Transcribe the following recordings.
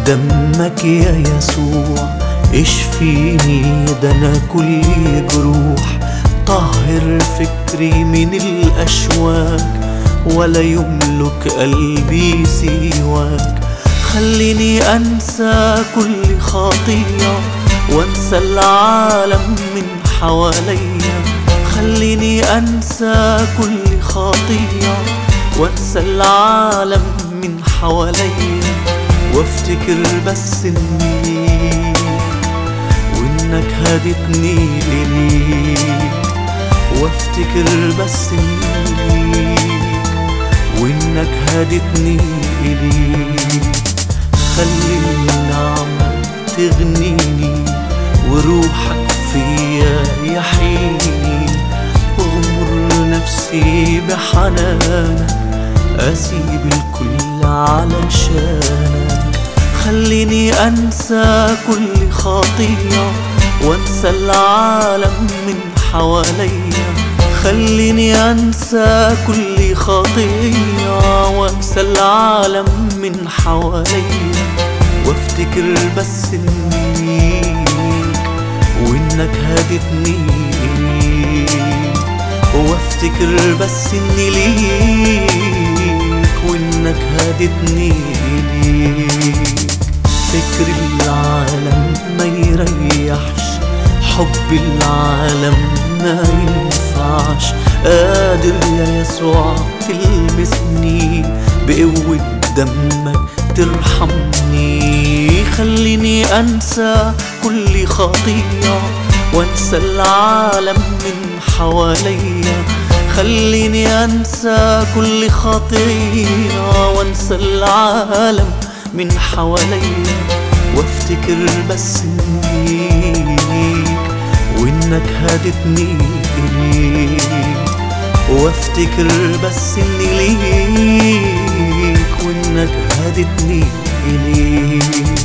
دمك يا يسوع اشفيني ده انا كل جروح طهر فكري من الاشواك ولا يملك قلبي سواك خليني انسى كل خطيه وانسى العالم من حواليا خليني انسى كل خطيه وانسى العالم من حواليا وافتكر بس اني وانك هدتني اليك وافتكر بس اني وانك هدتني اليك خلي النعمة تغنيني وروحك فيا يحييني اغمر نفسي بحنانك اسيب الكل علشانك خليني انسى كل خطيه وانسى العالم من حواليا خليني انسى كل خطيه وانسى العالم من حواليا وافتكر بس انك وانك هدتني إليك وافتكر بس اني ليك وانك هدتني ليك فكر العالم ما يريحش حب العالم ما ينفعش قادر يا يسوع تلمسني بقوة دمك ترحمني خليني انسى كل خطيه وانسى العالم من حواليا خليني انسى كل خطيه وانسى العالم من حواليا وافتكر بس انك وانك هدتني اليك وافتكر بس اني ليك وانك هدتني اليك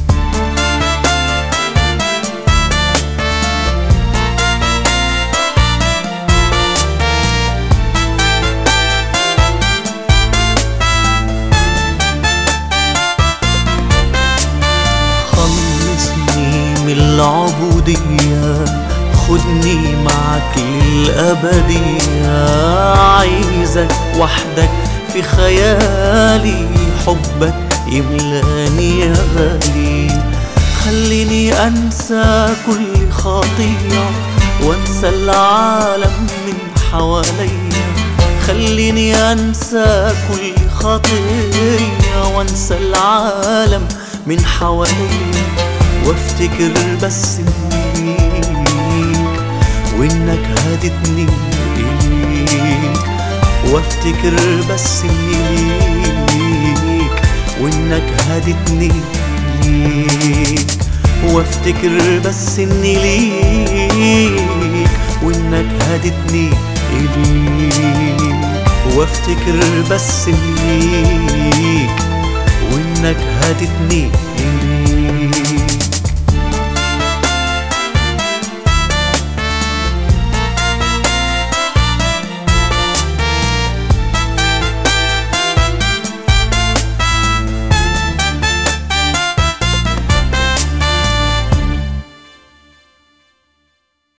خلصني من العبودية خدني معك للأبدية عايزك وحدك في خيالي حبك يملاني يا غالي خليني أنسى كل خطية وأنسى العالم من حواليا خليني أنسى كل خطية وأنسى العالم من حواليا وافتكر بس انك وانك هدتني اليك وافتكر بس انك وانك هدتني ليك وافتكر بس اني ليك وانك هدتني اليك وافتكر بس اني ليك وانك هدتني